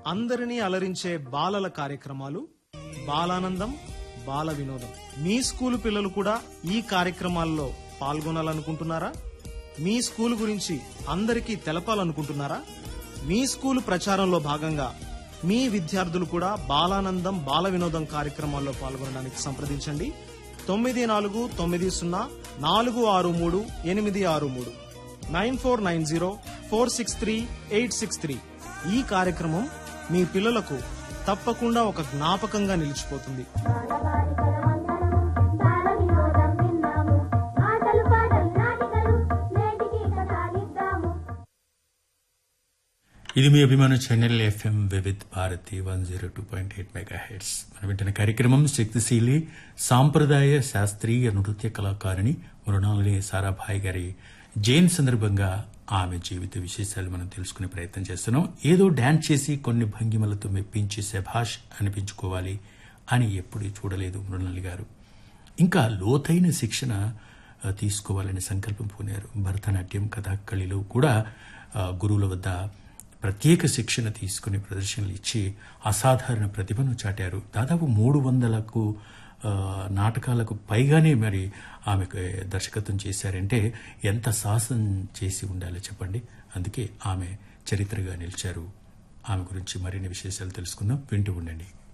అందరినీ అలరించే బాలల కార్యక్రమాలు బాలానందం బాల వినోదం మీ స్కూలు పిల్లలు కూడా ఈ కార్యక్రమాల్లో పాల్గొనాలనుకుంటున్నారా మీ స్కూలు గురించి అందరికీ తెలపాలనుకుంటున్నారా మీ స్కూలు ప్రచారంలో భాగంగా మీ విద్యార్థులు కూడా బాలానందం బాల వినోదం కార్యక్రమాల్లో పాల్గొనడానికి సంప్రదించండి తొమ్మిది నాలుగు తొమ్మిది సున్నా నాలుగు ఆరు మూడు ఎనిమిది ఆరు మూడు nine four nine zero four six three eight six three ఈ కార్యక్రమం మీ పిల్లలకు తప్పకుండా ఒక జ్ఞాపకంగా నిలిచిపోతుంది బాల వినోదం విన్నాము ఆటలు పాటలు నాటికలు నేటికి కథాలిద్దాము ఇది మీ అభిమాన channel FM Vividh Bharati one zero two point eight mega hits మనం వింటున్న కార్యక్రమం శక్తిశీలి సాంప్రదాయ శాస్త్రీయ నృత్య కళాకారిణి మృణాలిని సారాభాయ్ గారి జైన్ సందర్భంగా ఆమె జీవిత విశేషాలు మనం తెలుసుకునే ప్రయత్నం చేస్తున్నాం ఏదో డాన్స్ చేసి కొన్ని భంగిమలతో మెప్పించి శభాష్ అనిపించుకోవాలి అని ఎప్పుడూ చూడలేదు మృణాలి గారు ఇంకా లోతైన శిక్షణ ఆ, తీసుకోవాలని సంకల్పం పూనారు భరతనాట్యం కథాకళిలో కూడా ఆ, గురువుల వద్ద ప్రత్యేక శిక్షణ తీసుకుని ప్రదర్శనలు ఇచ్చి అసాధారణ ప్రతిభను చాటారు దాదాపు మూడు వందలకు ఆ, నాటకాలకు పైగానే మరి ఆమెకు దర్శకత్వం చేశారంటే ఎంత సాహసం చేసి ఉండాలో చెప్పండి అందుకే ఆమె చరిత్రగా నిలిచారు ఆమె గురించి మరిన్ని విశేషాలు తెలుసుకుందాం వింటూ ఉండండి